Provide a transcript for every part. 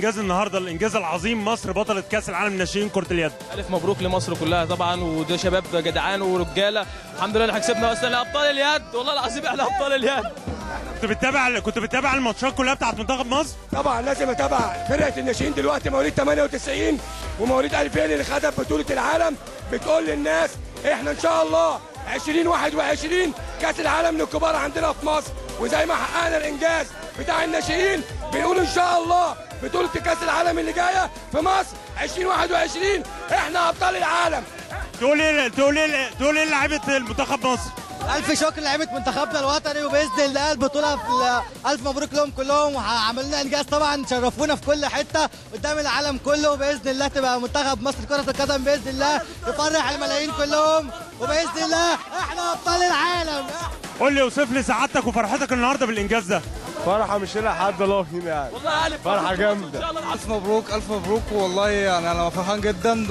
الانجاز النهارده الانجاز العظيم مصر بطله كاس العالم للناشئين كره اليد الف مبروك لمصر كلها طبعا وده شباب جدعان ورجاله الحمد لله احنا كسبنا اصلا ابطال اليد والله العظيم احنا ابطال اليد كنت بتتابع كنت بتتابع الماتشات كلها بتاعت منتخب مصر طبعا لازم اتابع فرقه الناشئين دلوقتي مواليد 98 ومواليد 2000 اللي خدت بطوله العالم بتقول للناس احنا ان شاء الله 2021 كاس العالم للكبار عندنا في مصر وزي ما حققنا الانجاز بتاع الناشئين بنقول ان شاء الله بطوله كاس العالم اللي جايه في مصر 2021 احنا ابطال العالم تقول ايه تقول ايه تقول ايه لعيبه المنتخب مصر ألف شكر لعيبة منتخبنا الوطني وبإذن الله البطولة في ال- ألف مبروك لهم كلهم وعملنا إنجاز طبعا شرفونا في كل حتة قدام العالم كله وبإذن الله تبقى منتخب مصر كرة القدم بإذن الله يفرح الملايين كلهم وبإذن الله إحنا أبطال العالم قول لي اوصف لي سعادتك وفرحتك النهارده بالانجاز ده فرحة مش لاقي حد الله يعني والله الف فرحة مبروك جامدة. ان شاء الله ألف مبروك ألف مبروك والله يعني أنا فرحان جدا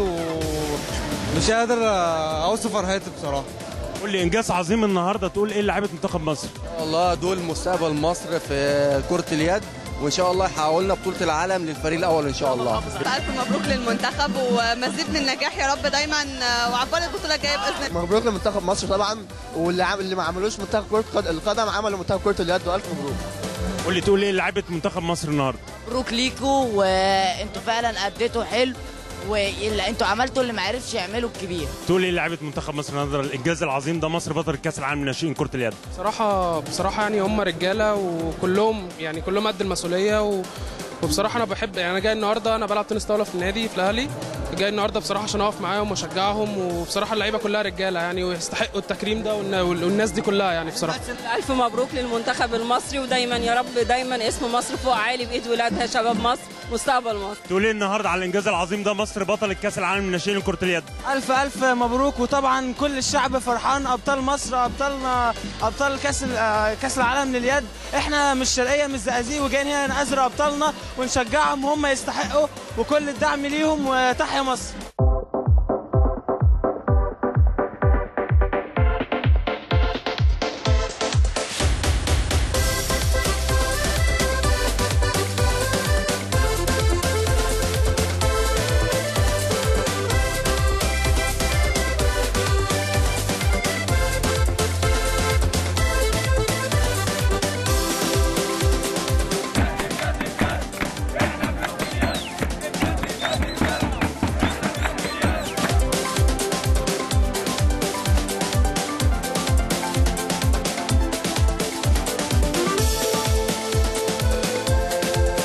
ومش قادر أوصف فرحتي بصراحة قول لي انجاز عظيم النهارده تقول ايه لعيبه منتخب مصر والله دول مستقبل مصر في كرة اليد وإن شاء الله يحققوا لنا بطولة العالم للفريق الأول إن شاء الله ألف مبروك للمنتخب ومزيد من النجاح يا رب دايما وعقبال البطولة الجاية بإذن الله مبروك لمنتخب مصر طبعا واللي عم... اللي ما عملوش منتخب كرة قد- القدم عملوا منتخب كرة اليد والف مبروك قول لي تقول ايه لعيبه منتخب مصر النهارده مبروك ليكوا وانتوا فعلا اديتوا حلو واللي انتوا عملتوا اللي ما عرفش يعمله الكبير تقول ايه لعيبه منتخب مصر النهارده الانجاز العظيم ده مصر بطله كاس العالم للناشئين كره اليد بصراحة بصراحة يعني هم رجالة وكلهم يعني كلهم قد المسؤولية و... وبصراحة أنا بحب يعني أنا جاي النهاردة أنا بلعب تنس طاولة في النادي في الأهلي جاي النهاردة بصراحة عشان أقف معاهم وأشجعهم وبصراحة اللعيبة كلها رجالة يعني ويستحقوا التكريم ده والن- والناس دي كلها يعني بصراحة ألف مبروك للمنتخب المصري ودايما يا رب دايما اسم مصر فوق عالي بإيد ولادها شباب مصر مستقبل مصر تقول ايه النهارده على الانجاز العظيم ده مصر بطله كاس العالم للناشئين كره اليد ألف ألف مبروك وطبعا كل الشعب فرحان أبطال مصر أبطالنا أبطال كأس ال- كأس العالم لليد إحنا مش شرقية مش زقازيق وجايين هنا نأزر أبطالنا ونشجعهم هم يستحقوا وكل الدعم ليهم وتحيا مصر